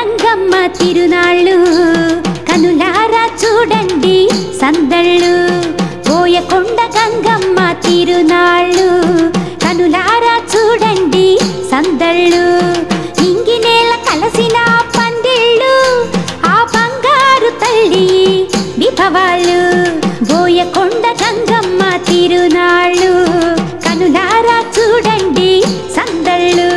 గంగమ్మ తిరునాళ్ళు కనులారా చూడండి సందళ్ళు పోయకొండ గంగమ్మ తిరునాళ్ళు కనులారా చూడండి సందళ్ళు ఇంగినేల కలసిన పందిళ్ళు ఆ బంగారు తల్లి విభవాళ్ళు బోయకొండ గంగమ్మ తిరునాళ్ళు కనులారా చూడండి సందళ్ళు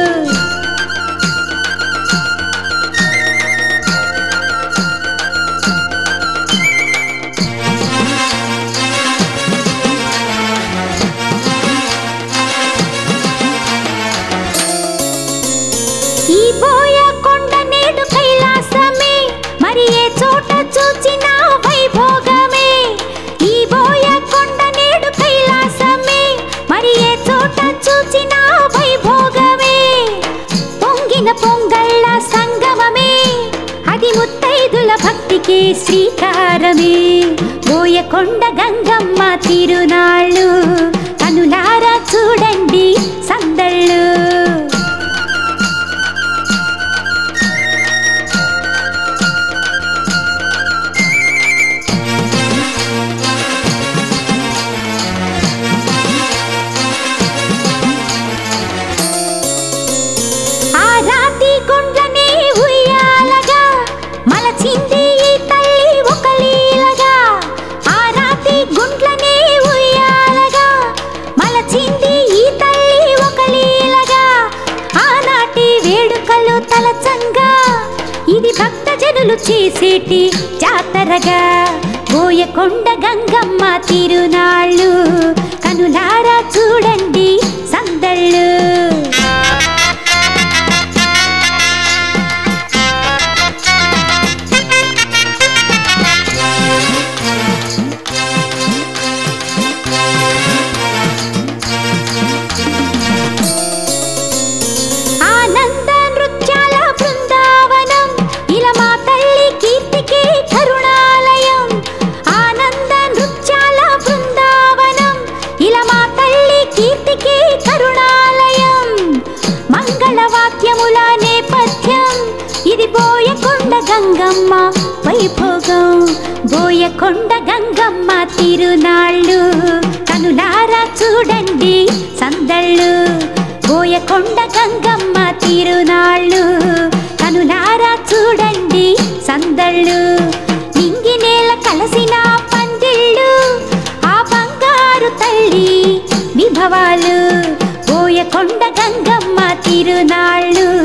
ఈ బోయ కొండ నేడు కైలాసమే మరి ఏ చోట చూచినా వైభోగమే ఈ బోయ కొండ నేడు కైలాసమే మరి ఏ చోట చూచినా వైభోగమే పొంగిన పొంగళ్ళ సంగమమే అది ముత్తైదుల భక్తికి శ్రీకారమే బోయకొండ గంగమ్మ తిరునాళ్ళు కనులారా చూడండి సందళ్ళు ఆ రాతి గుండ్లనే ఉయ్యాలగా మలచింది ఈ తల్లి ఒక లీలగా ఆ రాతి గుండ్లనే ఉయ్యాలగా మలచింది ఈ తల్లి ఒక లీలగా ఆనాటి వేడుకలు తలచంగా ఇది భక్తజనులు చేసేటి జాతరగా బోయకొండ గంగమ్మ తిరునాళ్ళు కనులారా చూడండి సందళ్ళు ఆనంద నృత్యాల బృందావనం ఇలా మా తల్లి కీర్తికి కరుణాలయం ఆనంద నృత్యాల బృందావనం ఇలా మా తల్లి కీర్తికి కరుణాలయం మంగళవాద్యముల నేపథ్యం ఇది బోయకొండ గంగమ్మ వైభోగం బోయకొండ గంగమ్మ తిరునాళ్ళు కనులారా చూడండి సందళ్ళు బోయకొండ గంగమ్మ తిరునాళ్ళు కనులారా చూడండి సందళ్ళు నింగినేల కలసిన పందిళ్ళు ఆ బంగారు తల్లి విభవాలు బోయకొండ గంగమ్మ తిరునాళ్ళు